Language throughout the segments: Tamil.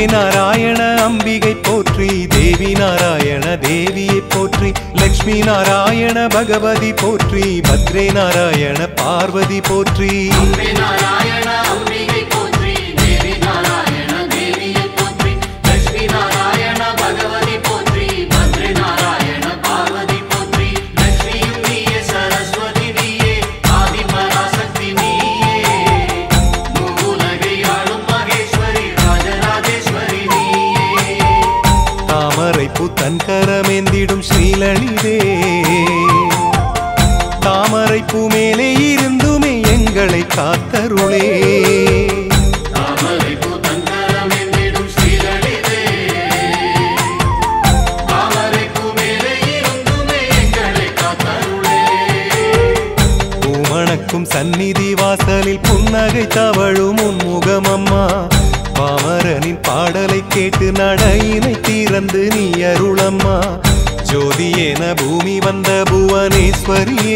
நாராயண அம்பிகை போற்றி தேவி நாராயண தேவியை போற்றி லக்ஷ்மி நாராயண பகவதி போற்றி பத்ரே நாராயண பார்வதி போற்றி அம்பே நாராயண அம்பிகை போற்றி தேவி நாராயண தேவியை போற்றி லட்சுமி நாராயண பகவதி போற்றி பத்ரி நாராயண பார்வதி போற்றி லட்சுமியும் நீயே சரஸ்வதி நீயே ஆதி பராசக்தி நீயே மூலகை ஆளும் மகேஸ்வரி ராஜராஜேஸ்வரி நீயே தாமரை புத்தன் கரமேந்திடும் ஸ்ரீலலிதே தாமரை பூ மேலே இருந்துமே எங்களை காத்தருளே தாமரை பூ தங்கரம் என்றிடும் ஸ்ரீலலிதே தாமரை பூ மேலே இருந்துமே எங்களை காத்தருளே பூமணக்கும் சந்நிதி வாசலில் புன்னகை தவழும் உன்முகம் அம்மா பாமரனின் பாடலை கேட்டு நடையினை திறந்து நீ அருளம்மா ஜோதி என பூமி வந்த புவனேஸ்வரியே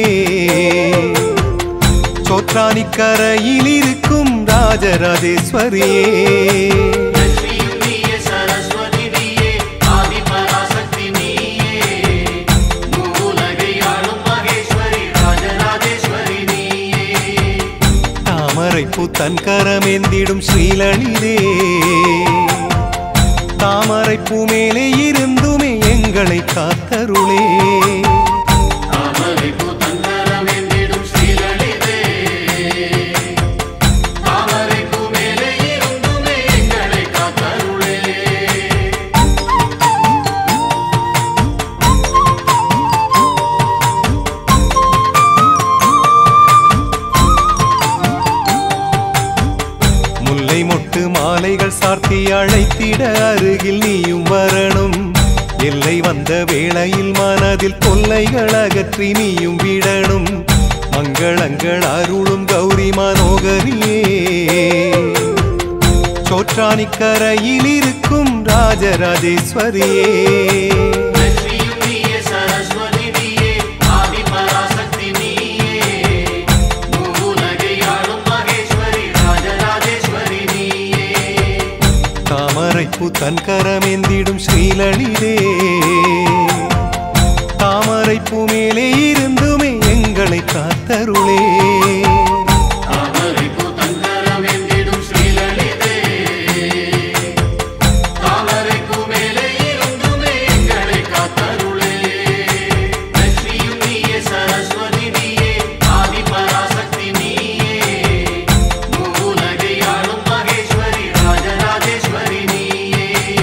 சோற்றானிக்கரையில் இருக்கும் ராஜராஜேஸ்வரியே லட்சுமியும் நீயே சரஸ்வதி நீயே ஆதி பராசக்தி நீயே மூலகை ஆளும் மகேஸ்வரி ராஜராஜேஸ்வரி நீயே தாமரை புத்தன் கரமேந்திடும் ஸ்ரீலலிதே தாமரை பூ மேலே இருந்துமே எங்களை காத்தருளே தாமரை பூ தங்கரம் என்றிடும் ஸ்ரீலலிதே தாமரை பூ மேலே இருந்துமே எங்களை காத்தருளே முல்லை மொட்டு மாலைகள் சார்த்தி அழைத்திட அருகில் நீயும் வரணும் எல்லை வந்த வேளையில் மனதில் தொல்லைகள் அகற்றி நீயும் விடணும் மங்களங்கள் அருளும் கௌரி மனோகரியே சோற்றானிக்கரையில் இருக்கும் ராஜராஜேஸ்வரியே லட்சுமியும் நீயே சரஸ்வதி நீயே ஆதி பராசக்தி நீயே மூலகை ஆளும் மகேஸ்வரி ராஜராஜேஸ்வரி நீயே தாமரை புத்தன் கரமேந்திடும் ஸ்ரீலலிதே தாமரை பூ மேலே இருந்துமே எங்களை காத்தருளே தாமரை பூ தங்கரம் என்றிடும் ஸ்ரீலலிதே தாமரை பூ மேலே இருந்துமே எங்களை காத்தருளே லட்சுமியும் நீயே சரஸ்வதி நீயே ஆதி பராசக்தி நீயே மூலகை ஆளும் மகேஸ்வரி ராஜராஜேஸ்வரி நீயே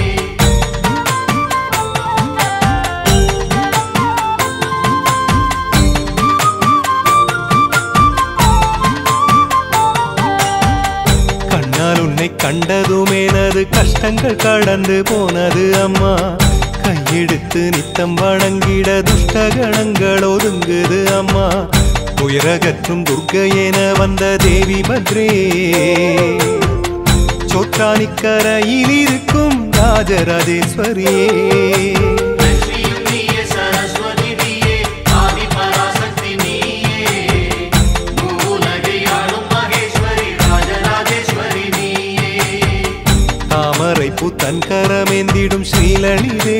கண்ணால் உன்னை கண்டதும் எனது கஷ்டங்கள் கடந்து போனது அம்மா கையெடுத்து நித்தம் வணங்கிட துஷ்டகணங்கள் ஒதுங்குது அம்மா உயரகற்றும் துர்க்கை என வந்த தேவி பத்ரே சோற்றானிக்கரையில் இருக்கும் ராஜராஜேஸ்வரியே லட்சுமியும் நீயே சரஸ்வதி நீயே ஆதி பராசக்தி நீயே மூலகை ஆளும் மகேஸ்வரி ராஜராஜேஸ்வரி நீயே தாமரை புத்தன் கரமேந்திடும் ஸ்ரீலலிதே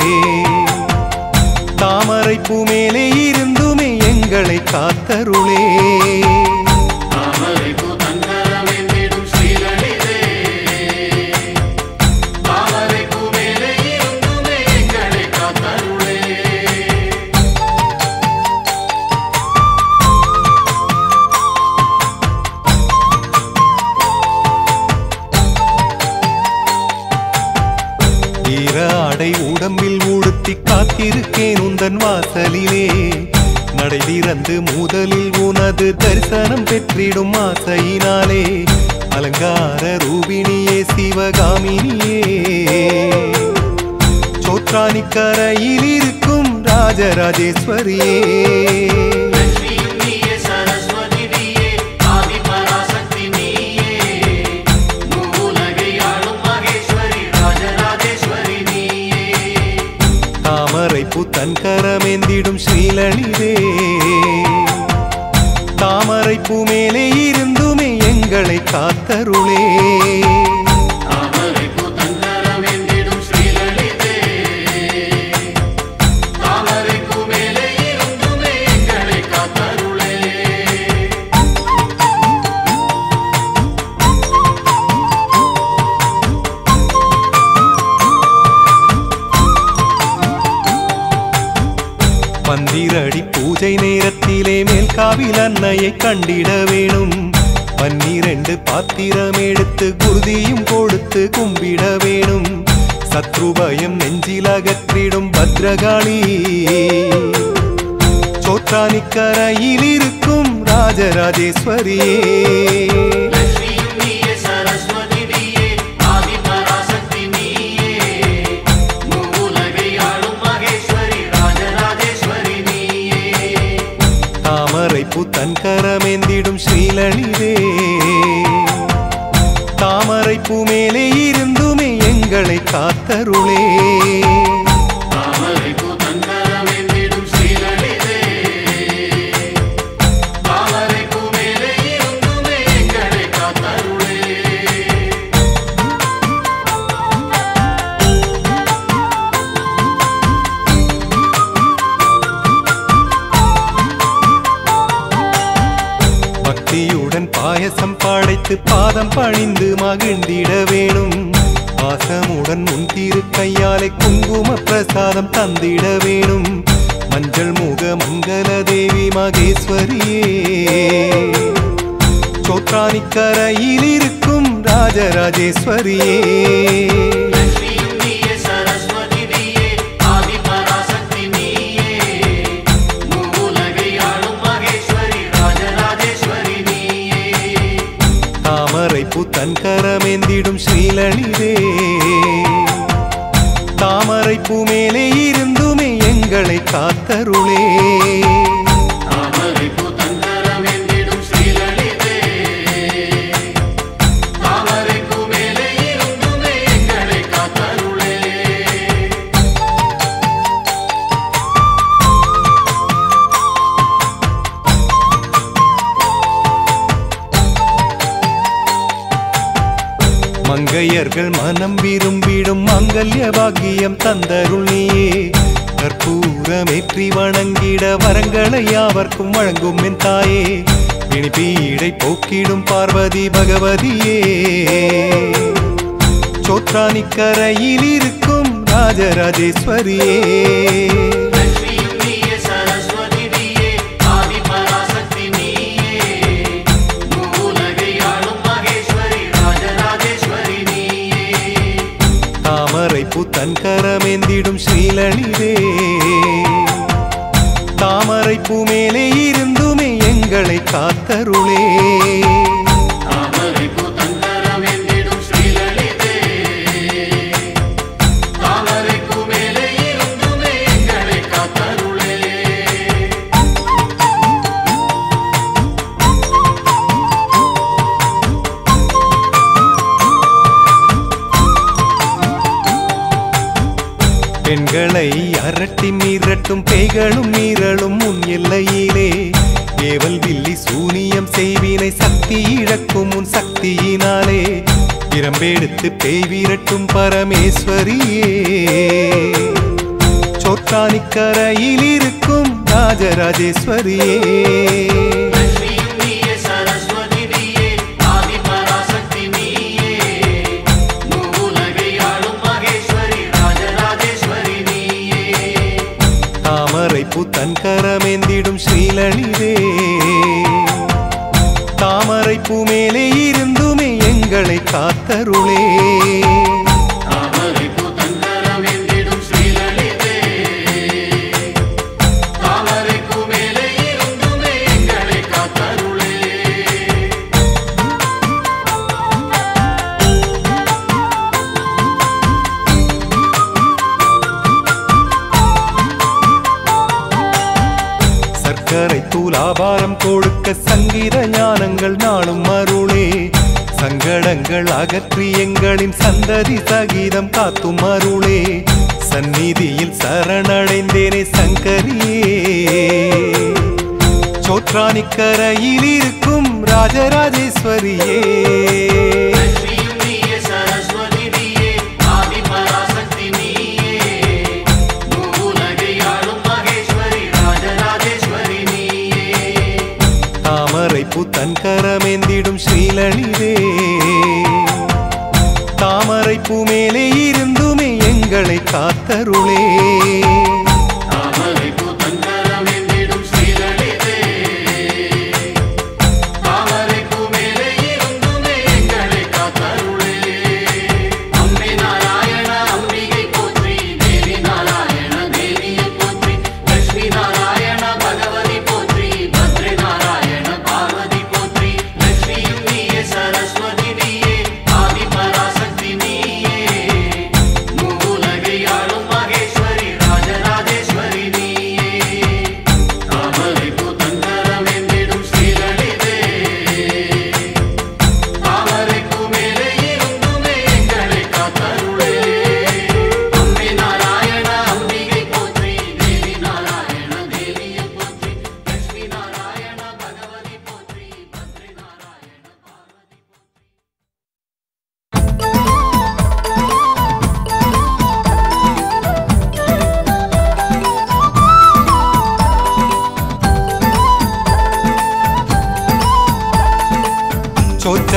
தாமரை பூ மேலே இருந்துமே எங்களை காத்தருளே தாமரை பூ தங்கரம் என்றிடும் ஸ்ரீலலிதே தாமரை பூ மேலே இருந்துமே எங்களை காத்தருளே ஈர ஆடை உடம்பில் உடுத்தி காத்திருக்கேன் உந்தன் வாசலிலே நடை திறந்து முதலில் உனது தரிசனம் பெற்றிடும் ஆசையினாலே அலங்கார ரூபிணியே சிவகாமினியே சோற்றானிக்கரையில் இருக்கும் ராஜராஜேஸ்வரியே லட்சுமியும் நீயே சரஸ்வதி நீயே ஆதி பராசக்தி நீயே மூலகை ஆளும் மகேஸ்வரி ராஜராஜேஸ்வரி நீயே தாமரை புத்தன் கரமேந்திடும் ஸ்ரீலலிதே தாமரை பூ மேலே இருந்துமே எங்களை காத்தருளே தாமரை பூ தங்கரம் பந்திரடி பூஜை நேரத்திலே மேல்காவில் அன்னையை கண்டிட வேணும் பன்னிரண்டு பாத்திரம் எடுத்து குருதியும் கொடுத்து கும்பிட வேணும் சத்ருபயம் நெஞ்சில் அகற்றிடும் பத்ரகாளி சோற்றானிக்கரையில் இருக்கும் ராஜராஜேஸ்வரியே லட்சுமியும் நீயே சரஸ்வதி நீயே ஆதி பராசக்தி நீயே மூவுலகை ஆளும் மகேஸ்வரி ராஜராஜேஸ்வரி நீயே தாமரை புத்தன் கரமேந்திடும் ஸ்ரீலலிதே தாமரை பூ மேலே இருந்துமே எங்களை காத்தருளே தாமரை பூ தங்கரமென்றிடும் ஸ்ரீலலிதே தாமரை பூ மேலே இருந்துமே எங்களை காத்தருளே பக்தியுடன் பாயசம் படைத்து பாதம் பணிந்து மகிழ்ந்திட வேணும் பாசமுடன் முன் திரு கையாலே குங்கும பிரசாதம் தந்திட வேணும் மஞ்சள் முக மங்கள தேவி மகேஸ்வரியே சோத்ரானிக்கரையில் இருக்கும் ராஜராஜேஸ்வரியே லட்சுமியும் நீயே சரஸ்வதி நீயே ஆதி பராசக்தி நீயே மூவுலகை ஆளும் மகேஸ்வரி ராஜராஜேஸ்வரி நீயே தாமரை புத்தன் கரமேந்திடும் ஸ்ரீலலிதே தாமரை பூ மேலே இருந்துமே எங்களை காத்தருளே தாமரை பூ தங்கரமென்றிடும் ஸ்ரீலலிதே தாமரை பூ மேலே இருந்துமே எங்களை காத்தருளே மங்கையர்கள் மனம் விரும்பிடும் மங்கல்ய பாக்கியம் தந்தருள் நீயே கற்பூரமேற்றி வணங்கிட வரங்களை யாவர்க்கும் வழங்கும் என் தாயே பிணிப்பீடை போக்கிடும் பார்வதி பகவதியே சோத்ரானிக்கரையில் இருக்கும் ராஜராஜேஸ்வரியே லட்சுமியும் நீயே சரஸ்வதி நீயே ஆதி பராசக்தி நீயே மூவுலகை ஆளும் மகேஸ்வரி ராஜராஜேஸ்வரி நீயே தாமரை புத்தன் கரமேந்திடும் ஸ்ரீலலிதே தாமரை பூ மேலே இருந்துமே எங்களை காத்தருளே தாமரை பூ தங்கரமென்றிடும் ஸ்ரீலலிதே தாமரை பூ மேலே இருந்துமே எங்களை காத்தருளே பெண்களை அரட்டி மீறட்டும் பேய்களும் மீறலும் முன் எல்லையிலே ஏவல் வில்லி சூனியம் செய்வினை சக்தி இழக்கும் உன் சக்தியினாலே பிரம்பெடுத்து பேய் விரட்டும் பரமேஸ்வரியே சோற்றானிக்கரையில் இருக்கும் ராஜராஜேஸ்வரியே லட்சுமியும் நீயே சரஸ்வதி நீயே ஆதி பராசக்தி நீயே மூவுலகை ஆளும் மகேஸ்வரி ராஜராஜேஸ்வரி நீயே தாமரை புத்தன் கரமேந்திடும் ஸ்ரீலலிதே தாமரை பூ மேலே இருந்துமே எங்களை காத்தருளே தாமரை பூ தங்கரமென்றிடும் ஸ்ரீலலிதே தாமரை பூ மேலே இருந்துமே எங்களை காத்தருளே சர்க்கரை தூலாபாரம் கொடுக்க சங்கீத ஞானங்கள் நாளும் அருளே சங்கடங்கள் அகற்றி எங்களின் சந்ததி சகீதம் காத்தும் அருளே சந்நிதியில் சரணடைந்தேனே சங்கரியே சோற்றானிக்கரையில் இருக்கும் ராஜராஜேஸ்வரியே லட்சுமியும் நீயே சரஸ்வதி நீயே ஆதி பராசக்தி நீயே மூவுலகை ஆளும் மகேஸ்வரி ராஜராஜேஸ்வரி நீயே தாமரை புத்தன் கரமேந்திடும் ஸ்ரீலலிதே தாமரை பூ மேலே இருந்துமே எங்களை காத்தருளே தாமரை பூ தங்கர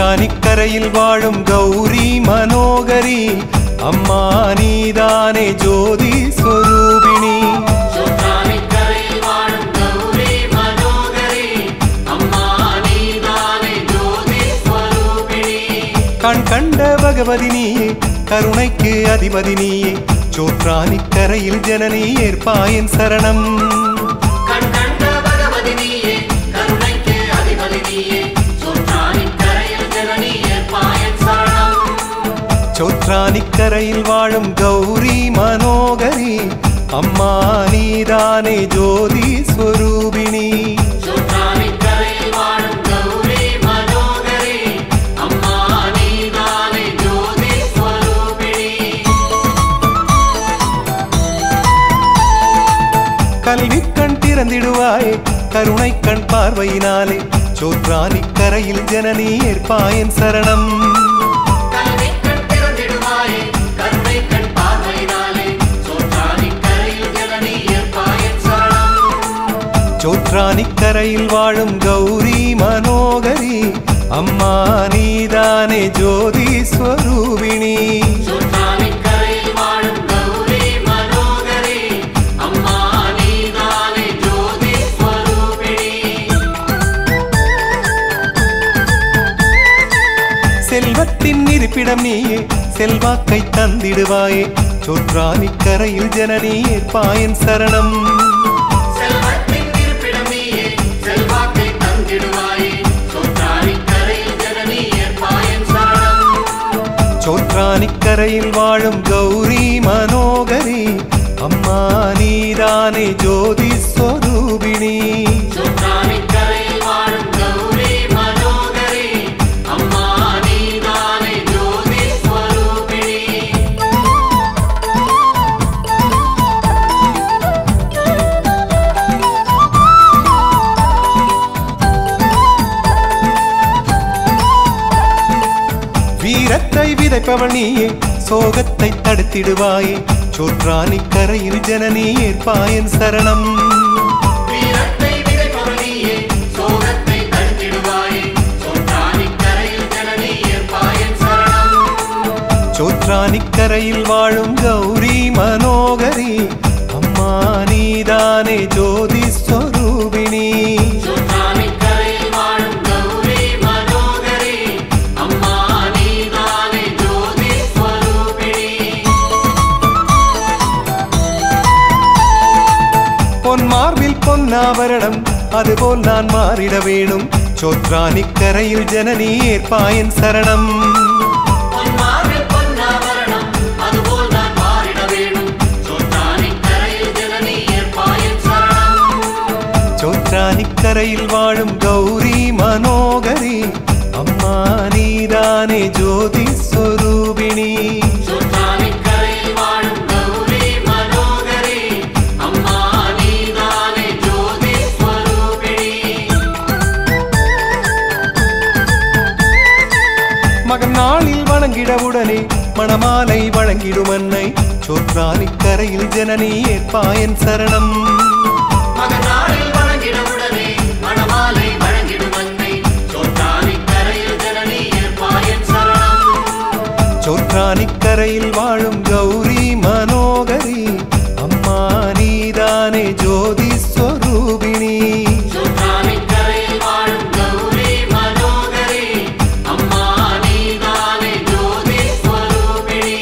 சோற்றானிக்கரையில் வாழும் கௌரி மனோகரி அம்மா நீதானே ஜோதி ஸ்வரூபிணி சொற்றானிக்கரையில் வாழும் கௌரி மனோகரி அம்மா நீதானே ஜோதி ஸ்வரூபிணி கண் கண்ட பகவதி நீயே கருணைக்கு அதிபதி நீயே சோற்றானிக்கரையில் ஜனனி ஏற்பாயன் சரணம் கண் கண்ட பகவதி நீயே கருணைக்கு அதிபதி நீயே சொற்றானிக்கரையில் ஜனனி ஏற்பாயன் சரணம் சோற்றானிக்கரையில் வாழும் கௌரி மனோகரி அம்மா நீதானே ஜோதி ஸ்வரூபிணி சொற்றானிக்கரையில் வாழும் கௌரி மனோகரி அம்மா நீதானே ஜோதி ஸ்வரூபிணி கல்வி கண் திறந்திடுவாயே கருணை கண் பார்வையினாலே சோற்றானிக்கரையில் ஜனனி ஏற்பாயன் சரணம் கல்வி கண் திறந்திடுவாயே கருணை கண் பார்வையினாலே சொற்றானிக்கரையில் ஜனனி ஏற்பாயன் சரணம் சோற்றானிக்கரையில் வாழும் கௌரி மனோகரி அம்மா நீதானே ஜோதி ஸ்வரூபிணி சொற்றானிக்கரையில் வாழும் கௌரி மனோகரி அம்மா நீதானே ஜோதி ஸ்வரூபிணி செல்வத்தின் இருப்பிடம் நீயே செல்வாக்கை தந்திடுவாயே சோற்றானிக்கரையில் ஜனனி ஏற்பாயன் சரணம் செல்வத்தின் இருப்பிடம் நீயே செல்வாக்கை தந்திடுவாயே சொற்றானிக்கரையில் ஜனனி ஏற்பாயன் சரணம் சோற்றானிக்கரையில் வாழும் கௌரி மனோகரி அம்மா நீதானே ஜோதி ஸ்வரூபிணி சொற்றானிக்கரையில் வாழும் கௌரி மனோகரி அம்மா நீதானே ஜோதி ஸ்வரூபிணி வீரத்தை விதைப்பவள் நீயே சோகத்தை தடுத்திடுவாயே சோற்றானிக்கரையில் ஜனனி ஏற்பாயன் சரணம் வீரத்தை விதைப்பவள் நீயே சோகத்தை தடுத்திடுவாயே சொற்றானிக்கரையில் ஜனனி ஏற்பாயன் சரணம் சோற்றானிக்கரையில் வாழும் கௌரி மனோகரி அம்மா நீதானே ஜோதி ஸ்வரூபிணி சொற்றானிக்கரையில் வாழும் கௌரி மனோகரி அம்மா நீதானே ஜோதி ஸ்வரூபிணி பொன் மார்பில் பொன்னாபரணம் அதுபோல் நான் மாறிட வேணும் சோற்றானிக்கரையில் ஜனனி ஏற்பாயன் சரணம் பொன்மார்பில் பொன்னாபரணம், அதுபோல் நான் மாறிட வேணும். சொற்றானிக்கரையில் ஜனனி ஏற்பாயன் சரணம். சோற்றானிக்கரையில் வாழும் கௌரி மனோகரி அம்மா நீதானே ஜோதி ஸ்வரூபிணி சொற்றானிக்கரையில் வாழும் கௌரி மனோகரி, அம்மா நீதானே ஜோதி ஸ்வரூபிணி. மகன் நாளில் வணங்கிடவுடனே மணமாலை வழங்கிடும் அன்னை சோற்றானிக்கரையில் ஜனனி ஏற்பாயன் சரணம் மகனாரில் வணங்கிடவுடனே மணமாலை வழங்கிடும் அன்னை. சொற்றானிக்கரையில் ஜனனி ஏற்பாயன் சரணம் சோற்றானிக்கரையில் வாழும் கௌரி மனோகரி அம்மா நீதானே ஜோதி ஸ்வரூபிணி சொற்றானிக்கரையில் வாழும் கௌரி மனோகரி அம்மா நீதானே ஜோதி ஸ்வரூபிணி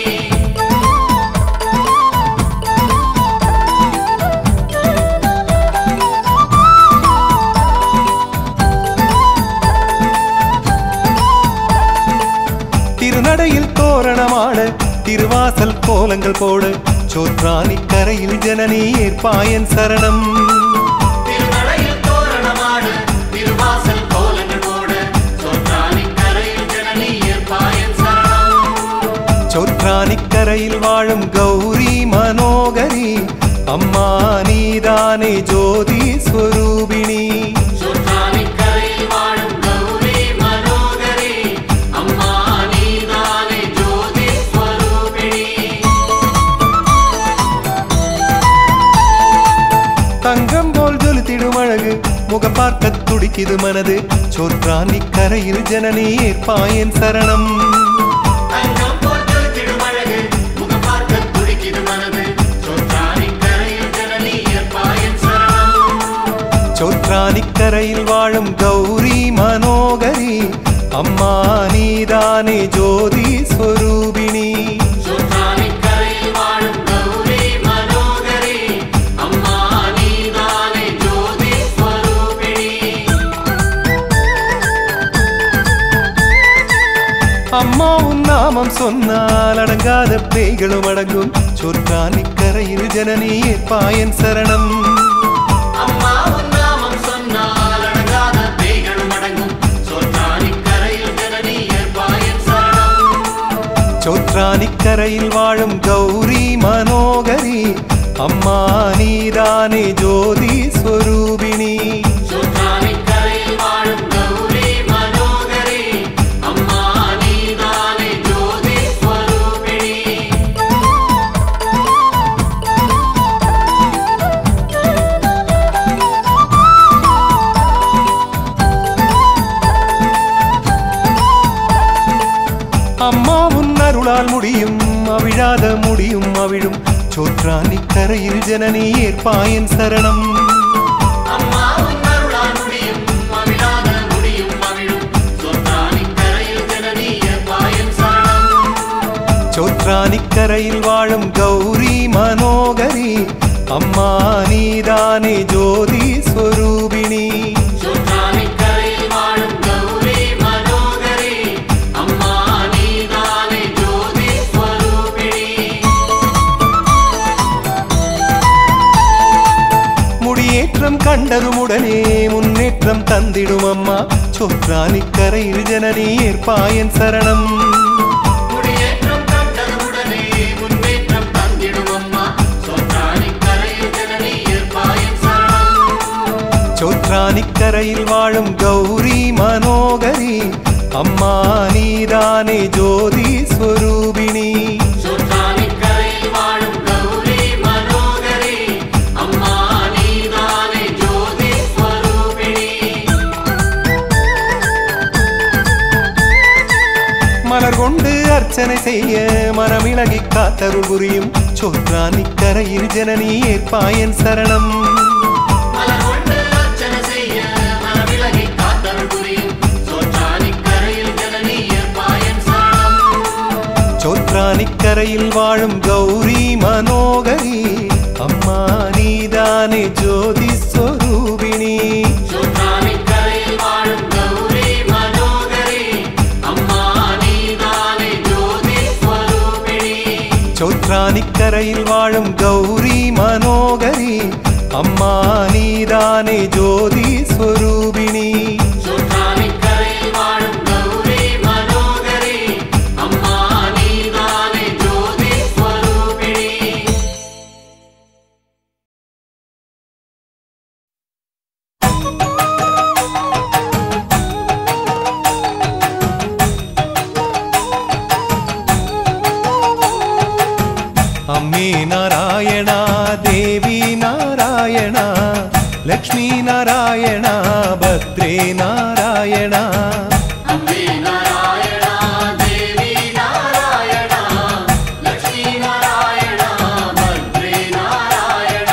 திருநடையில் தோரணமாட திருவாசல் கோலங்கள் போட சோற்றானிக்கரையில் ஜனனி ஏற்பாயன் சரணம் திருநடையில் தோரணமாடு திருவாசல் கோலங்கள் போட சொற்றானிக்கரையில் ஜனனி ஏற்பாயன் சரணம் சோற்றானிக்கரையில் வாழும் கௌரி மனோகரி அம்மா நீதானே ஜோதி ஸ்வரூபிணி சொற்றானிக்கரையில் வாழும் கௌரி மனோகரி அம்மா நீதானே ஜோதி ஸ்வரூபிணி தங்கம் போல் ஜொலித்திடும் அழகு முகம் பார்க்க துடிக்குது மனது சோற்றானிக்கரையில் ஜனனி ஏற்பாயன் சரணம் தங்கம் போல் ஜொலித்திடும் அழகு, முகம் பார்க்க துடிக்குது மனது. சொற்றானிக் கரையில் ஜனனி ஏற்பாயன் சரணம். சோற்றானிக்கரையில் வாழும் கௌரி மனோகரி அம்மா நீதானே ஜோதி ஸ்வரூபிணி சொற்றானிக் கரையில் வாழும் கௌரி மனோகரி, அம்மா நீதானே ஜோதி ஸ்வரூபிணி. அம்மா உன் நாமம் சொன்னால் அடங்காத பேய்களும் அடங்கும் சோற்றானிக்கரையில் ஜனனி ஏற்பாயன் சரணம் அம்மா உன் நாமம் சொன்னால் அடங்காத பேய்களும் அடங்கும். சொற்றானிக் கரையில் ஜனனி ஏற்பாயன் சரணம். சோற்றானிக்கரையில் வாழும் கௌரி மனோகரி அம்மா நீதானே ஜோதி ஸ்வரூபிணி சொற்றானிக் கரையில் வாழும் கௌரி மனோகரி, அம்மா நீதானே ஜோதி ஸ்வரூபிணி. அம்மா உன் அருளால் முடியும் அவிழாத முடியும் அவிழும் சோற்றானிக்கரையில் ஜனனி ஏற்பாயன் சரணம் அம்மா உன் அருளால் முடியும், அவிழாத முடியும் அவிழும். சொற்றானிக் கரையில் ஜனனி ஏற்பாயன் சரணம். சோற்றானிக்கரையில் வாழும் கௌரி மனோகரி அம்மா நீதானே ஜோதி ஸ்வரூபிணி சொற்றானிக் கரையில் வாழும் கௌரி மனோகரி, அம்மா நீதானே ஜோதி ஸ்வரூபிணி. முடியேற்றம் கண்டதும் உடனே முன்னேற்றம் தந்திடும் அம்மா சோற்றானிக்கரையில் ஜனனி ஏற்பாயன் சரணம் முடியேற்றம் கண்டதுடனே முன்னேற்றம் தந்திடும் அம்மா. சொற்றானிக் கரையில் ஜனனி ஏற்பாயன் சரணம். சோற்றானிக்கரையில் வாழும் கௌரி மனோகரி அம்மா நீதானே ஜோதி ஸ்வரூபிணி சொற்றானிக் கரையில் வாழும் கௌரி மனோகரி, அம்மா நீதானே ஜோதி ஸ்வரூபிணி. மலர் கொண்டு அர்ச்சனை செய்ய மனமிளகி காத்தருள் புரியும் சோற்றானிக்கரையில் ஜனனி ஏற்பாயன் சரணம் மலர் கொண்டு அர்ச்சனை செய்ய மனவிலகி காத்தருள் புரியும். சொற்றானிக் கரையில் ஜனனி ஏற்பாயன் சரணம். சோற்றானிக்கரையில் வாழும் கௌரி மனோகரி அம்மா நீதானே ஜோதி ஸ்வரூபிணி சொற்றானிக் கரையில் வாழும் கௌரி மனோகரி, அம்மா நீதானே ஜோதி ஸ்வரூபிணி. சோற்றானிக்கரையில் வாழும் கௌரி மனோகரி அம்மா நீதானே ஜோதி ஸ்வரூபிணி சொற்றானிக் கரையில் வாழும் கௌரி மனோகரி, அம்மா நீதானே ஜோதி ஸ்வரூபிணி. അമ്മേ നാരായണ ദേവി നാരായണ ലക്ഷ്മി നാരായണ ഭദ്രേ നാരായണ அம்பே நாராயணா, தேவி நாராயணா, லக்ஷ்மி நாராயணா, பத்ரே நாராயணா.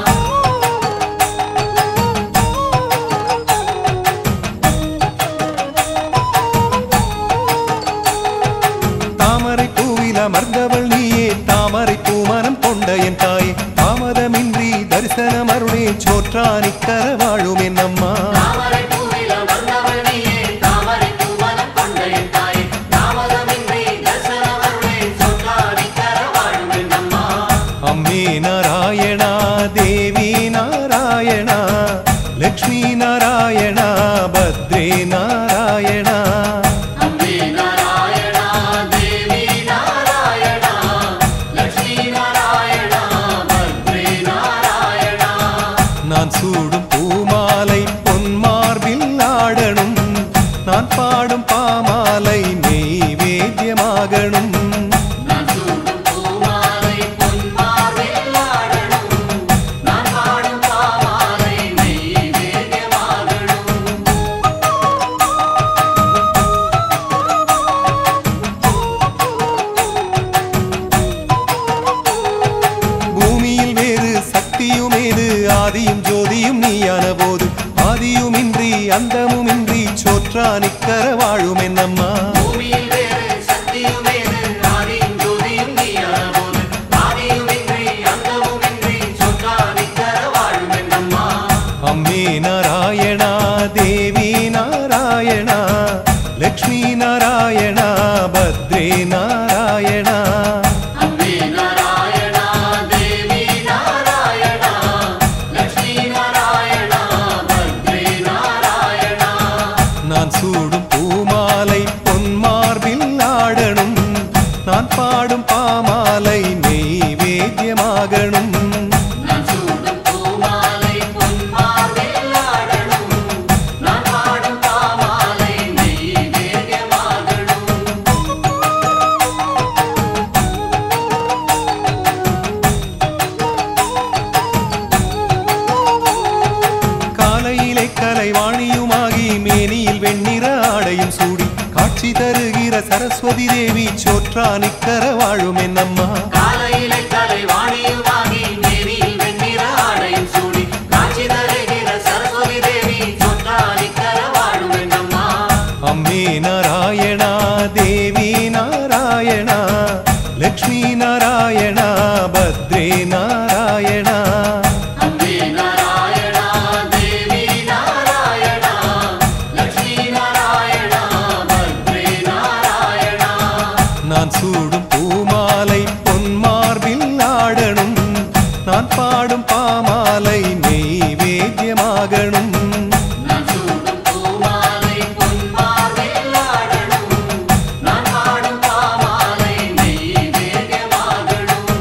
தாமரை பூவில் அமர்ந்தவள் நீயே தாமரை பூமனம் கொண்ட என் தாயே தாமதமின்றி தரிசனம் அருளே சோற்றானிக்கர வாழும் என் அம்மா தாமரை பூவில் அமர்ந்தவள் நீயே, தாமரை பூவனம் கொண்ட என் தாயே. தாமதமின்றி தரிசனம் அருளே, சொற்றாடிக்கர வாழும் என் அம்மா. அம்மே நாராயணா தேவி நாராயணா லக்ஷ்மி நாராயணா பத்ரே நாராயணா அம்பே நாராயணா, தேவி நாராயணா, லக்ஷ்மி நாராயணா, பத்ரே நாராயணா. நான் சூடும் பூமாலை பொன்மார்பில் ஆடணும் நான் பாடும் பாமாலை நெய்வேத்தியமாகணும் நான் சூடும் பூமாலை பொன்மார்பில் ஆடணும். நான் பாடும் பாமாலை நெய்வேத்தியமாகணும். சக்தியுமேது ஆதியும் ஜோதியும் நீயான போது ஆதியுமின்றி அந்தமுமின்றி சோற்றா நிக்கர வாழும் என்னம்மா பூமியில் வேறு சக்தியுமேது ஆதியும் ஜோதியும் நீயான போது ஆதியுமின்றி அந்தமுமின்றி சொற்றா நிக்கர வாழும் என்னம்மா அம்மே நாராயணா தேவி நாராயணா லக்ஷ்மி நாராயணா பத்ரே நாராயணா அம்பே நாராயணா தேவி நாராயணா லக்ஷ்மி நாராயணா பத்ரே நாராயணா நான் சூடும் பூமாலை பொன்மார்பில் ஆடணும் நான் பாடும் பாமாலை நெய்வேத்தியமாகணும் நான் சூடும் பூமாலை பொன்மார்பில் ஆடணும் நான் பாடும் பாமாலை நெய்வேத்தியமாகணும் காலையிலே கலைவாணியுமாகி மேனியில் வெண்ணிற ஆடையும் சூடி காட்சி தருகிற சரஸ்வதி தேவி சோற்றா நிக்கர வாழும் என்னம்மா காலையிலை கலைவாணியுமாகி மேனியில் வெண்ணிற ஆடையும் சூடி காட்சி தருகிற சரஸ்வதி தேவி சொற்றாலிக்கர வாழும் என்னம்மா அம்மே நாராயணா தேவி நாராயணா லக்ஷ்மி நாராயணா பத்ரே நாராயணா அம்பே நாராயணா தேவி நாராயணா லக்ஷ்மி நாராயணா பத்ரே நாராயணா நான் சூடும் பூமாலை பொன்மார்பில் ஆடணும் நான் பாடும் பாமாலை நெய்வேத்தியமாகணும் நான் சூடும் பூமாலை பொன்மார்பில் ஆடணும் நான் பாடும் பாமாலை நெய்வேத்தியமாகணும்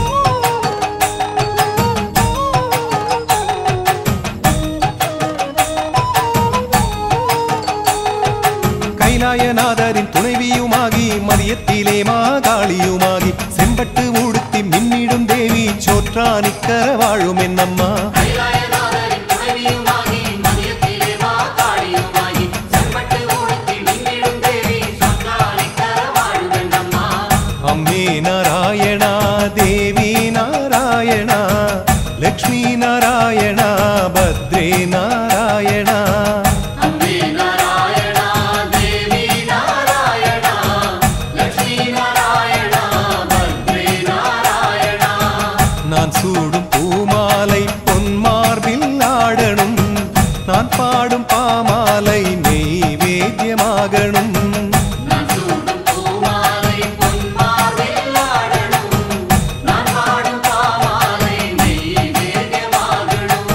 கைலாயநாதரின் துணைவியுமாகி மதியத்திலே மாகாளியுமாகி செம்பட்டு உடுத்தி மின்னிடும் தேவி சோற்றா நிக்கர வாழும் என்னம்மா கைலாயநாதரின் துணைவியுமாகி மதியத்திலே மாகாளியுமாகி செம்பட்டு உடுத்தி மின்னிடும் தேவி சொற்றாலிக்கர வாழும் என்னம்மா அம்மே நாராயணா தேவி நாராயணா லக்ஷ்மி நாராயணா பத்ரே நாராயணா அம்பே நாராயணா தேவி நாராயணா லக்ஷ்மி நாராயணா பத்ரே நாராயணா நான் சூடும் பூமாலை பொன்மார்பில் ஆடணும் நான் பாடும் பாமாலை நெய்வேத்தியமாகணும் நான் சூடும் பூமாலை பொன்மார்பில் ஆடணும் நான் பாடும் பாமாலை நெய்வேத்தியமாகணும்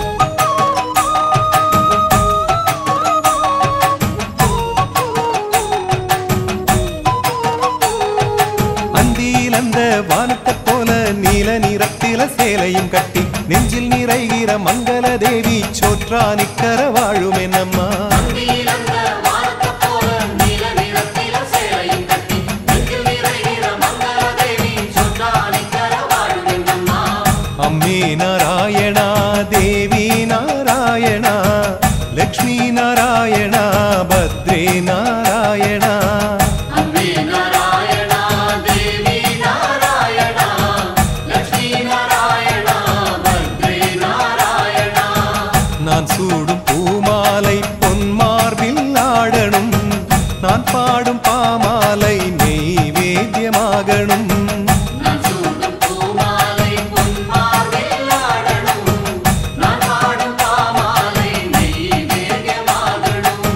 அந்தியில் அந்த வானத்தைப் போல நீல நிறத்தில சேலையும் கட்டி நெஞ்சில் நிறைகிற மங்கள தேவி சோற்றா நிக்கர வாழும் என்னம்மா அந்தியில் அந்த வானத்தைப் போல நீல நிறத்தில சேலையும் கட்டி நெஞ்சில் நிறைகிற மங்கள தேவி சொற்றாலிக்கர வாழும் என்னம்மா அம்மே நாராயணா தேவி நாராயணா லக்ஷ்மி நாராயணா பத்ரே நாராயணா அம்பே நாராயணா தேவி நாராயணா லக்ஷ்மி நாராயணா பத்ரே நாராயணா நான் சூடும் பூமாலை பொன்மார்பில் ஆடணும் நான் பாடும் பாமாலை நெய்வேத்தியமாகணும் நான் சூடும் பூமாலை பொன்மார்பில் ஆடணும் நான் பாடும் பாமாலை நெய்வேத்தியமாகணும்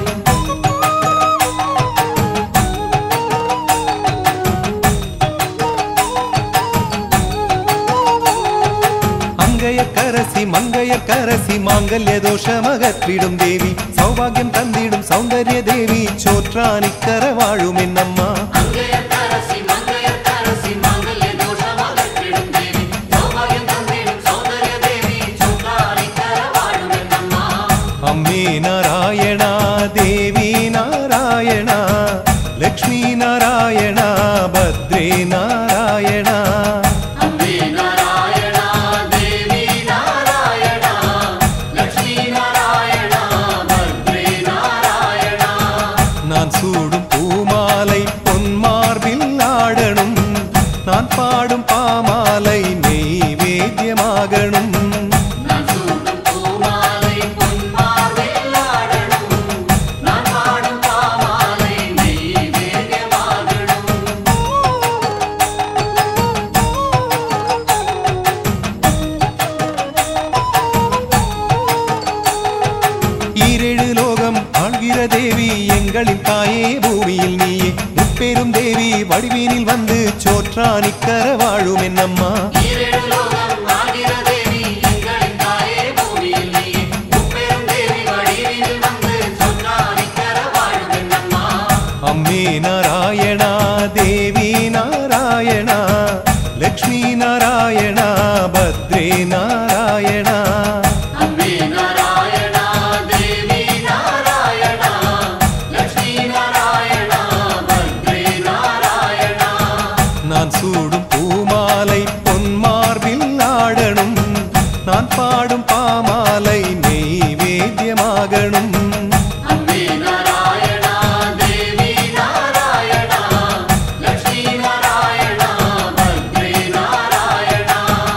அங்கைய கரசி மங்கைய கரசி மாங்கல்ய தோஷமகற்றிடும் தேவி சௌபாகியம் தந்திடும் சௌந்தர்ய தேவி சோற்றா நிக்கர வாழும் என்னம்மா அங்கயக்கரசி மங்கயக்கரசி மாங்கல்ய தோஷமகற்றிடும் தேவி சௌபாகியம் தந்திடும் சௌந்தர்ய தேவி சொற்றாலிக்கர வாழும் என்னம்மா அம்மே நாராயணா தேவி நாராயணா லக்ஷ்மி நாராயணா பத்ரே நாராயணா அம்பே நாராயணா தேவி நாராயணா லக்ஷ்மி நாராயணா பத்ரே நாராயணா நான் சூடும் பூமாலை பொன்மார்பில் தேவி எங்களின் தாயே பூமியில் நீயே முப்பெரும் தேவி வடிவீனில் வந்து சோற்றா நிக்கர வாழும் என்னம்மா ஈரேழு லோகம் ஆகிற தேவி எங்களின் தாயே பூமியில் நீயே முப்பெரும் தேவி வடிவில் வந்து சொன்னாரிக்கர வாழும் என்னம்மா அம்மே நாராயணா தேவி நாராயணா லக்ஷ்மி நாராயணா பத்ரே நாராயணா அம்பே நாராயணா தேவி நாராயணா லக்ஷ்மி நாராயணா பத்ரே நாராயணா நான் சூடும் பூமாலை பொன்மார்பில் ஆடணும் நான் பாடும் பாமாலை நெய்வேத்தியமாகணும் அம்பே நாராயணா தேவி நாராயணா லக்ஷ்மி நாராயணா பத்ரே நாராயணா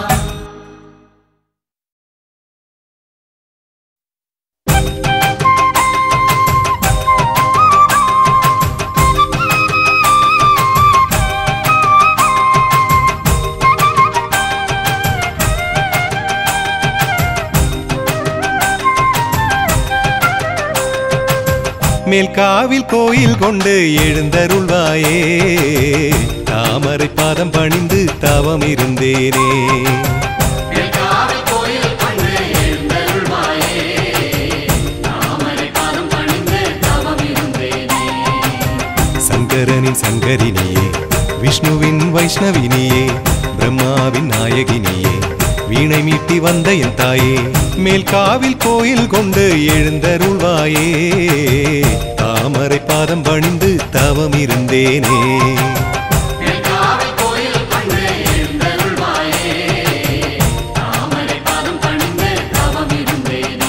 மேல்காவில் கோயில் கொண்டு எழுந்தருள்வாயே தாமரை பாதம் பணிந்து தவம் இருந்தேனே காவில் கோயில் கண்டு எழுந்தருள்வாயே தாமரை பாதம் பணிந்து தவம் இருந்தேனே சங்கரனின் சங்கரினியே விஷ்ணுவின் வைஷ்ணவினியே பிரம்மாவின் நாயகினியே வீணை மீட்டி வந்த என் தாயே மேல்காவில் கோயில் கொண்டு எழுந்தருள்வாயே தாமரை பாதம் பணிந்து தவம் இருந்தேனே காவில் கோயில் கண்டு எழுந்தருள்வாயே தாமரை பாதம் பணிந்து தவம் இருந்தேனே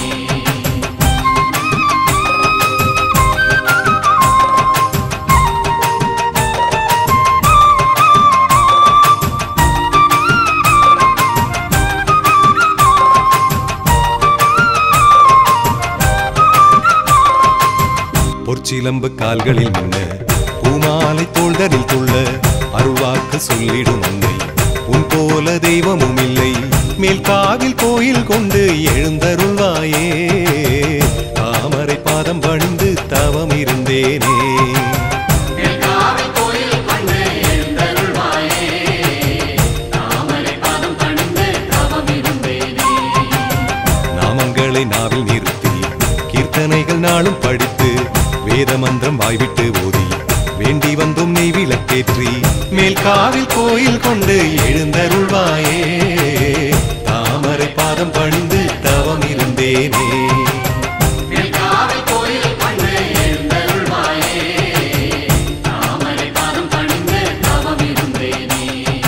பொற்சிலம்பு கால்களில் மின்ன பூமாலை தோள்தரில் துள்ள அருள்வாக்கு சொல்லிடும் அன்னை உன் போல தெய்வமும் இல்லை மேல் காவில் கோயில் கொண்டு எழுந்தருள்வாயே தாமரை பாதம் பணிந்து தவம் இருந்தேனே காவில் கோயில் கண்டு எழுந்தருள்வாயே தாமரை பாதம் பணிந்து தவம் இருந்தேனே நாமங்களை நாவில் நிறுத்தி கீர்த்தனைகள் நாளும் படித்து வேத மந்திரம் வாய்விட்டு ஓதி வேண்டி வந்தோம் நெய் விளக்கேற்றி மேல் காவில் கோயில் கொண்டு எழுந்தருள்வாயே தாமரை பாதம் பணிந்து தவம் இருந்தேனே காவில் கோயில் கண்டு எழுந்தருள்வாயே தாமரை பாதம் பணிந்து தவம் இருந்தேனே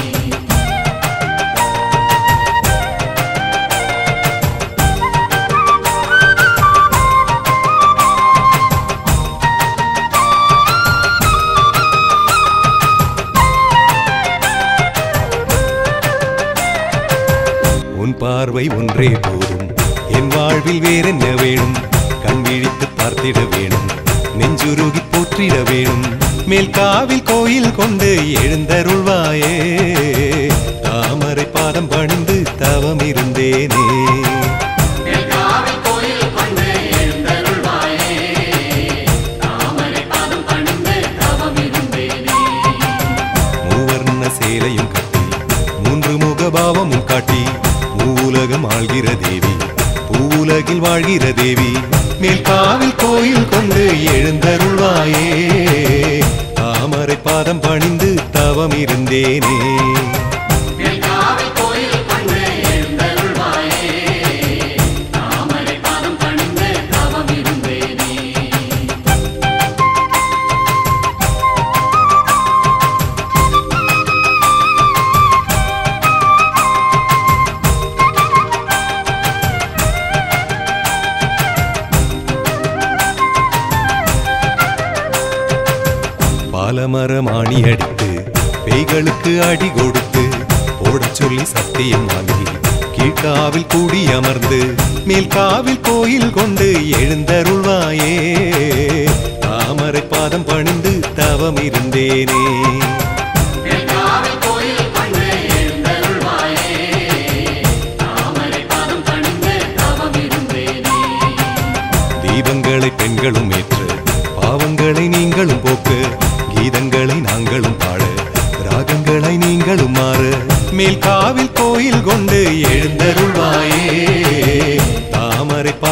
உன் பார்வை ஒன்றே போதும் என் வாழ்வில் வேறென்ன வேணும் கண் விழித்து பார்த்திட வேணும் நெஞ்சுருகி போற்றிட வேணும் மேல் காவில் கோயில் கொண்டு எழுந்தருள்வாயே தாமரை பாதம் பணிந்து தவம் இருந்தேனே காவில் கோயில் கண்டு எழுந்தருள்வாயே தாமரை பாதம் பணிந்து தவம் இருந்தேனே மூவர்ண சேலையும் கட்டி மூன்று முகபாவமும் காட்டி மூவுலகம் ஆள்கிற தேவி பூவுலகில் வாழ்கிற தேவி மேல் காவில் கோயில் கொண்டு எழுந்தருள்வாயே தாமரை பாதம் பணிந்து தவம் இருந்தேனே காவில் கோயில் கண்டு எழுந்தருள்வாயே தாமரை பாதம் பணிந்து தவம் இருந்தேனே பாலமரம் ஆணி அடித்து பேய்களுக்கு அடி கொடுத்து ஓடச் சொல்லி சத்தியம் வாங்கி கீழ்காவில் கூடி அமர்ந்து மேல் காவில் கோயில் கொண்டு எழுந்தருள்வாயே தாமரை பாதம் பணிந்து தவம் இருந்தேனே காவில் கோயில் கண்டு எழுந்தருள்வாயே தாமரை பாதம் பணிந்து தவம் இருந்தேனே தீபங்களை பெண்களும் ஏற்று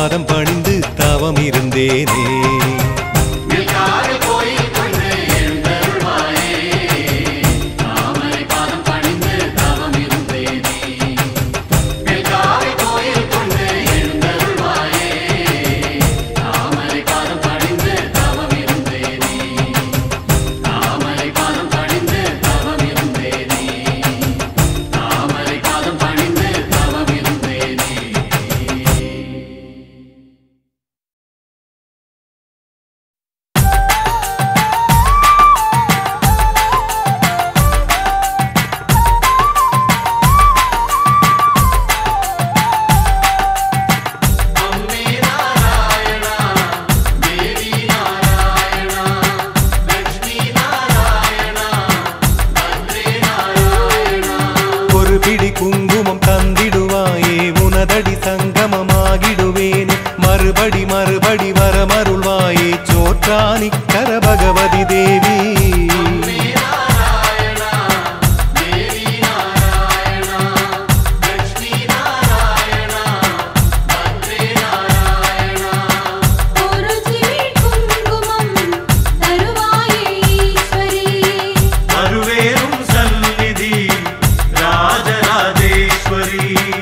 பாதம் பணிந்து தவம் இருந்தேனே நிற்காது கோயில் கொண்டு எழுந்தருள்வாயே தாமரை பாதம் பணிந்து தவம் இருந்தேனே நிற்காது கோயில் கொண்டு எழுந்தருள்வாயே தாமரை பாதம் பணிந்து தவம் இருந்தேனே தாமரை பாதம் பணிந்து தவம் இருந்தேனே தாமரை பாதம் பணிந்து தவம் இருந்தேனே அம்மே நாராயணா தேவி நாராயணா லக்ஷ்மி நாராயணா பத்ரே நாராயணா ஒரு பிடி குங்குமம் தந்திடுவாயே உனதடி சங்கமமாகிடுவேனே மறுபடி மறுபடி வரமருள்வாயே சோற்றானி கர பகவதி தேவி அம்மே நாராயணா தேவி நாராயணா லக்ஷ்மி நாராயணா பத்ரே நாராயணா ஒரு சிவி குங்குமம் தருவாயே ஈஸ்வரி மறுவேறும் சந்நிதி ராஜராஜேஸ்வரி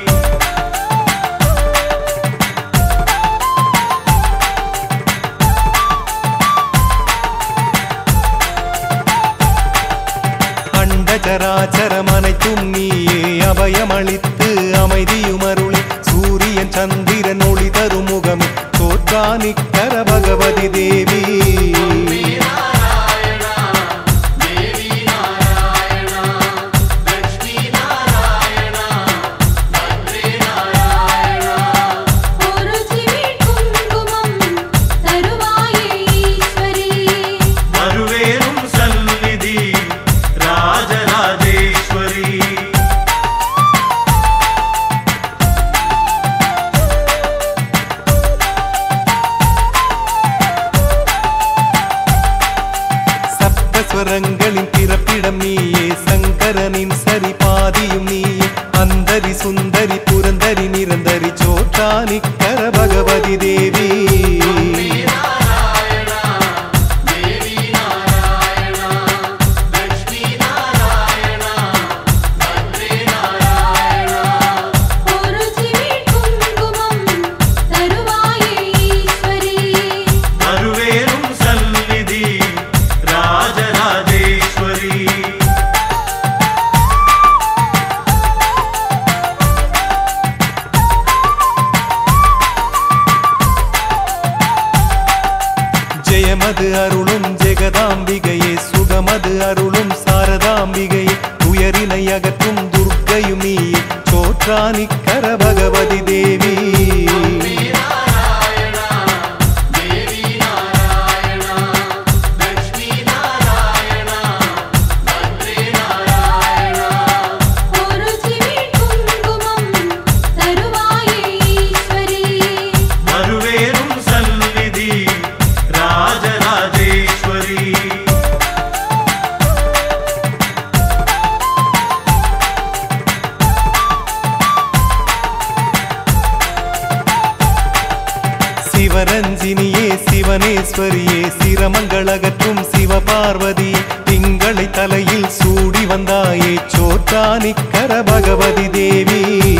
அண்டச்சராச்சரம் அனைத்தும் நீயே அபயமளித்து அமைதியுமருளி சூரியன் சந்திரன் ஒளி தரும் முகமே தோற்றானி கர பகவதி தேவி நாராயணா தேவி நாராயணா லக்ஷ்மி நாராயணா பத்ரே நாராயணா ஒரு சிவி குங்குமம் தருவாயே ஈஸ்வரி மறுவேறும் சந்நிதி ராஜராஜேஸ்வரி சப்தஸ்வரங்களின் பிறப்பிடம் நீயே சங்கரனின் சரி பாதியும் நீயே அந்தரி சுந்தரி புரந்தரி நிரந்தரி சோற்றானி கர பகவதி தேவி நாராயணா தேவி நாராயணா லக்ஷ்மி நாராயணா பத்ரே நாராயணா ஒரு சிவி குங்குமம் தருவாயே ஈஸ்வரி மறுவேறும் சந்நிதி ராஜராஜேஸ்வரி ஜெயமது அருளும் ஜெகதாம்பிகையே சுகமது அருளும் சாரதாம்பிகையே துயரினை அகற்றும் துர்க்கையும் நீயே சோற்றானி கர பகவதி தேவி நாராயணா தேவி நாராயணா லக்ஷ்மி நாராயணா பத்ரே நாராயணா ஒரு சிவி குங்குமம் தருவாயே ஈஸ்வரி மறுவேறும் சந்நிதி ராஜராஜேஸ்வரி சிவரஞ்சினியே சிவனேஸ்வரியே சிரமங்கள் அகற்றும் சிவபார்வதி திங்களை தலையில் சூடி வந்தாயே சோற்றானி கர பகவதி தேவி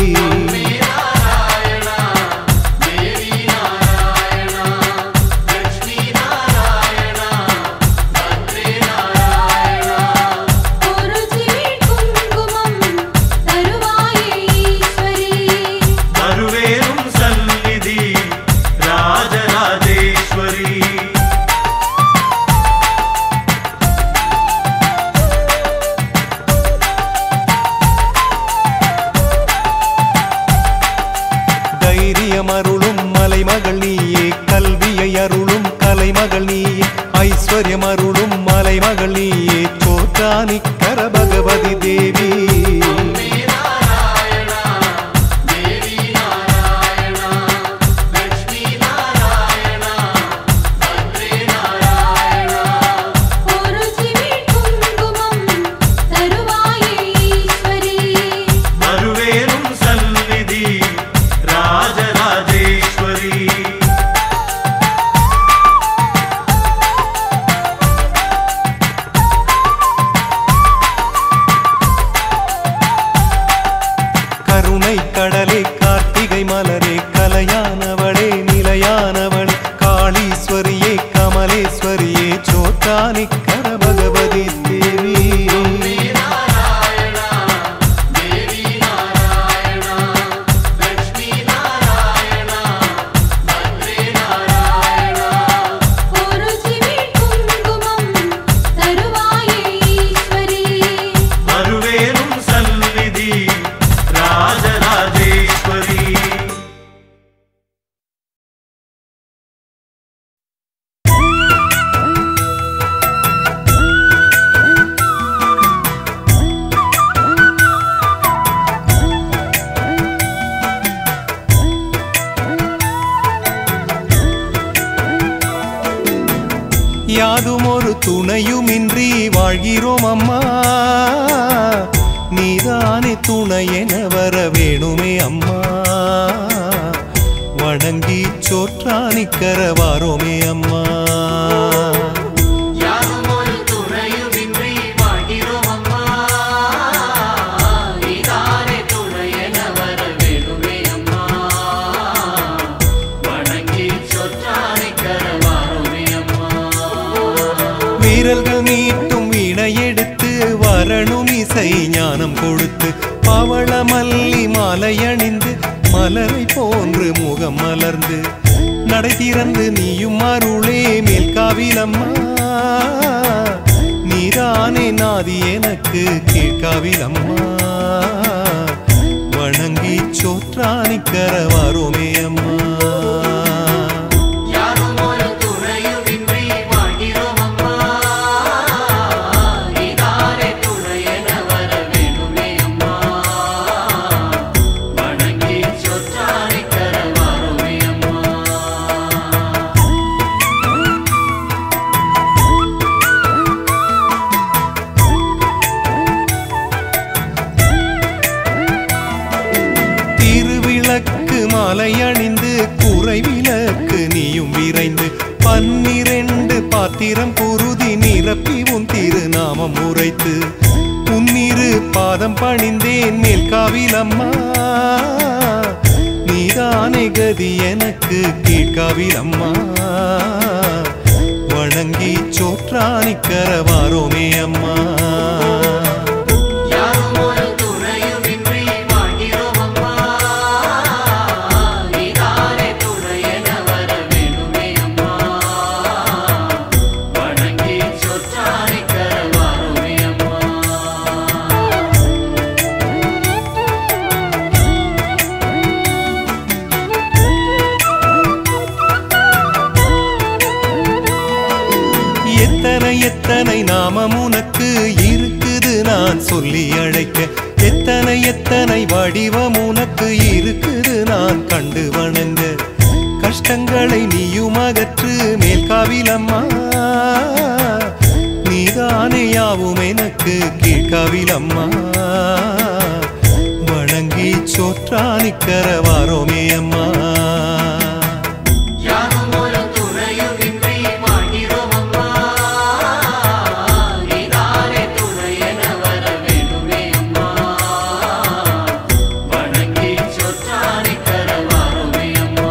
நாராயணா தேவி நாராயணா லக்ஷ்மி நாராயணா பத்ரே நாராயணா ஒரு சிவி குங்குமம் தருவாயே ஈஸ்வரி மறுவேறும் சந்நிதி ராஜராஜேஸ்வரி தைரியம் அருளும் மலைமகள் நீயே கல்வியை அருளும் கலைமகள் நீயே ஐஸ்வர்யம் அருளும் மலைமகள் நீயே சோற்றானி கர பகவதி தேவி நாராயணா தேவி நாராயணா லக்ஷ்மி நாராயணா பத்ரே நாராயணா ஒரு சிவி குங்குமம் தருவாயே ஈஸ்வரி மறுவேறும் சந்நிதி ராஜராஜேஸ்வரி கவிதை மலரே கலையானவளே நிலையானவளே காளீஸ்வரியே கமலேஸ்வரியே சோத்தானி கர பகவதி தேவி ஒரு சிமிழ் குங்குமம் தருவாயே ஈஸ்வரி வருவேனும் சந்நிதி ராஜராஜேஸ்வரி யாதும் ஒரு துணையுமின்றி வாழ்கிறோம் அம்மா நீதானே துணை என வர வேணுமே அம்மா வணங்கி சோற்றானிக்கர வாரோமே அம்மா யாரும் ஒரு துணையுமின்றி வாழ்கிறோம் அம்மா நீதானே துணை என வர வேணுமே அம்மா வணங்கி சொற்றானை கரவாரோமே அம்மா வீரர்கள் நீட்டும் வீணையெடுத்து வரணும் இசை ஞானம் கொடுத்து பவள மல்லி மாலை அணிந்து மலரை போன்று முகம் மலர்ந்து நடை திறந்து நீயும் அருளே மேல் காவிலம்மா நீதானே நாதி எனக்கு கீழ்காவிலம்மா வணங்கி சோற்றானிக்கர வாரோமே அம்மா யாரும் ஒரு துணையுமின்றி வாழ்கிறோம் அம்மா நீதானே துணை என வர வேணுமே அம்மா வணங்கி சொற்றானை கரவாரோமே அம்மா திருவிளக்கு மாலை அணிந்து குறை விளக்கு நீயும் விரைந்து பன்னிரண்டு பாத்திரம் குருதி நிரப்பி உன் திருநாமம் உரைத்து உன்னிரு பாதம் பணிந்தேன் மேல் காவிலம்மா நீதானே கதி எனக்கு கீழ்காவிலம்மா வணங்கி சோற்றானிக்கர வாரோமே அம்மா யாரும் ஒரு துணையுமின்றி வாழ்கிறோம் அம்மா நீதானே துணை என வர வேணுமே அம்மா வணங்கி சொற்றானை கரவாரோமே அம்மா எத்தனை எத்தனை நாமம் உனக்கு இருக்குது நான் சொல்லி அழைக்க எத்தனை எத்தனை வடிவம் உனக்கு இருக்குது நான் கண்டு வணங்க கஷ்டங்களை நீயும் அகற்று மேல் காவிலம்மா நீதானே யாவும் எனக்கு கீழ்காவிலம்மா வணங்கி சோற்றானிக்கர வாரோமே அம்மா யாரும் ஒரு துணையுமின்றி வாழ்கிறோம் அம்மா நீதானே துணை என வர வேணுமே அம்மா வணங்கி சொற்றானை கரவாரோமே அம்மா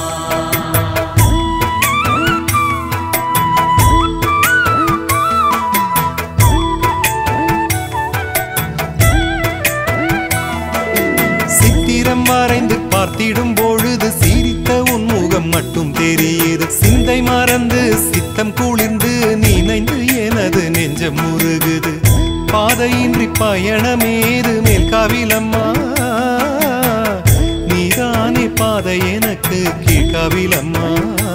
சித்திரம் வரைந்து பார்த்திடும் பொழுது சிரித்த உன் முகம் மட்டும் தெரியுது சிந்தை மறந்து சித்தம் குளிர்ந்து நினைந்து எனது நெஞ்சம் முருகுது பாதையின்றி பயணமேது மேல் காவிலம்மா நீதானே பாதை எனக்கு கீழ்காவிலம்மா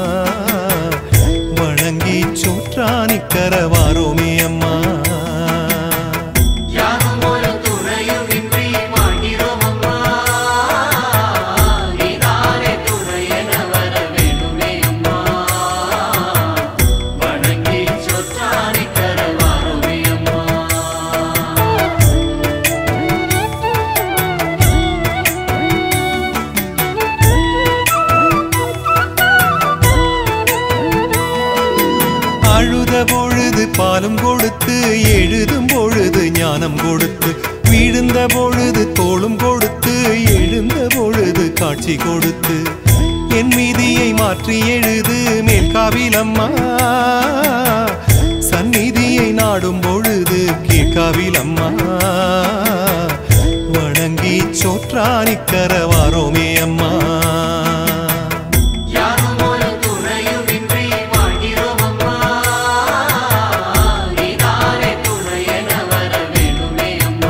வணங்கி சோற்றானிக்கர வாரோமே அம்மா யாரும் ஒரு துணையுமின்றி வாழ்கிறோம் அம்மா நீதானே துணை என வர வேணுமே அம்மா வணங்கி சொற்றானை கரவாரோமே அம்மா அழுத பொழுது பாலும் கொடுத்து எழுதும் பொழுது ஞானம் கொடுத்து விழுந்த பொழுது தோளும் கொடுத்து எழுந்த பொழுது காட்சி காட்சி கொடுத்து என் மீதியை மாற்றி எழுது மேல்காவில் அம்மா சந்நிதியை நாடும் பொழுது கீழ்காவில் அம்மா வணங்கி சோற்றானிக்கர வாரோமே அம்மா யாரும் ஒரு துணையுமின்றி வாழ்கிறோம் அம்மா நீதானே துணை என வர வேண்டுமே அம்மா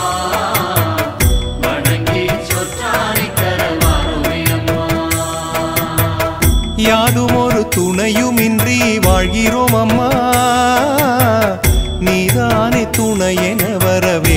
வணங்கி சொற்றானை தரவாருமே அம்மா யாதும் ஒரு துணையுமின்றி வாழ்கிறோம் அம்மா நீதானே துணை என வர